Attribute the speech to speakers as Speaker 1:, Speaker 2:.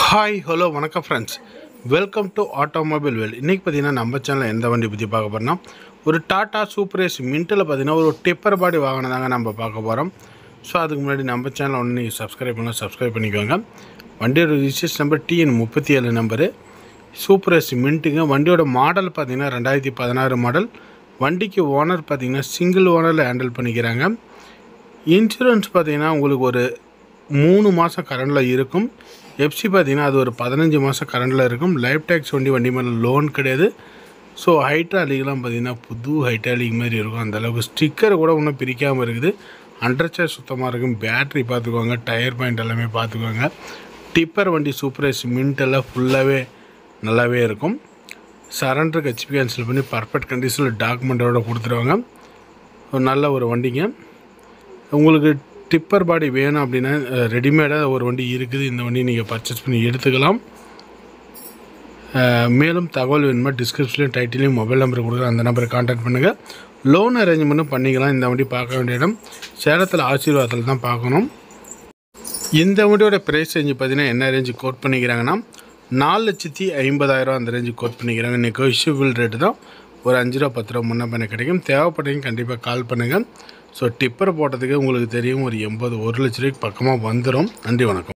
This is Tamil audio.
Speaker 1: ஹாய் ஹலோ வணக்கம் friends welcome to automobile Vel இன்றைக்கி பார்த்தீங்கன்னா நம்ம சேனலில் எந்த வண்டி பற்றி பார்க்க போகிறோம்னா ஒரு டாடா சூப்பர் ஏஸ் மின்ட்டில் பார்த்தீங்கன்னா ஒரு டிப்பர் பாடி வாகனம் தாங்க நம்ம பார்க்க போகிறோம் ஸோ அதுக்கு முன்னாடி நம்ம சேனலை ஒன்று நீங்கள் சப்ஸ்கிரைப் பண்ணலாம் சப்ஸ்கிரைப் பண்ணிக்கோங்க வண்டியோட ரிஜிஸ்ட்ரேஷன் நம்பர் டிஎன் முப்பத்தி ஏழு நம்பரு சூப்பர் ஏஸ் மின்ட்டுங்க வண்டியோட மாடல் பார்த்தீங்கன்னா ரெண்டாயிரத்தி பதினாறு மாடல் வண்டிக்கு ஓனர் பார்த்தீங்கன்னா சிங்கிள் ஓனரில் ஹேண்டில் பண்ணிக்கிறாங்க இன்சூரன்ஸ் பார்த்தீங்கன்னா உங்களுக்கு ஒரு மூணு மாதம் கரண்டில் இருக்கும் எஃப்சி பார்த்தீங்கன்னா அது ஒரு பதினஞ்சு மாதம் கரண்டில் இருக்கும் லைஃப் டேக்ஸ் வண்டி வண்டி மேலே லோன் கிடையாது ஸோ ஹைட்ராலிக்லாம் பார்த்தீங்கன்னா புது ஹைட்ராலிக் மாதிரி இருக்கும் அந்தளவுக்கு ஸ்டிக்கர் கூட இன்னும் பிரிக்காமல் இருக்குது அண்டர்ச்சேர் சுத்தமாக இருக்கும் பேட்ரி பார்த்துக்கோங்க டயர் பாயிண்ட் எல்லாமே பார்த்துக்கோங்க டிப்பர் வண்டி சூப்பரைஸ் மின்ட் எல்லாம் ஃபுல்லாகவே நல்லாவே இருக்கும் சரண்டர் ஹெச்பி கேன்சல் பண்ணி பர்ஃபெக்ட் கண்டிஷனில் டாக்குமெண்ட்டோட கொடுத்துருவாங்க ஒரு நல்ல ஒரு வண்டிங்க உங்களுக்கு டிப்பர் பாடி வேணும் அப்படின்னா ரெடிமேடாக ஒரு வண்டி இருக்குது இந்த வண்டி நீங்கள் பர்ச்சேஸ் பண்ணி எடுத்துக்கலாம் அஹ், மேலும் தகவல் வேணுமா டிஸ்கிரிப்ஷன்லையும் டைட்டிலையும் மொபைல் நம்பர் கொடுக்குறேன் அந்த நம்பரை காண்டாக்ட் பண்ணுங்கள் லோன் அரேஞ்ச்மெண்ட்டும் பண்ணிக்கலாம் இந்த வண்டி பார்க்க வேண்டிய இடம் சேலத்தில் ஆசீர்வாதத்தில் தான் பார்க்கணும் இந்த வண்டியோட ப்ரைஸ் ரேஞ்சு பார்த்தீங்கன்னா என்ன ரேஞ்சு கோட் பண்ணிக்கிறாங்கன்னா நாலு லட்சத்தி ஐம்பதாயிரம் அந்த ரேஞ்சு கோட் பண்ணிக்கிறாங்க நெகோஷியபிள் ரேட்டு தான் ஒரு அஞ்சு ரூபா பத்து ரூபா முன்ன பண்ண கிடைக்கும் தேவைப்பட்டவங்க கண்டிப்பாக கால் பண்ணுங்கள் ஸோ டிப்பர் போட்டதுக்கு உங்களுக்கு தெரியும் ஒரு எண்பது ஒரு லட்ச ரூபாய்க்கு பக்கமாக வந்துடும் நன்றி வணக்கம்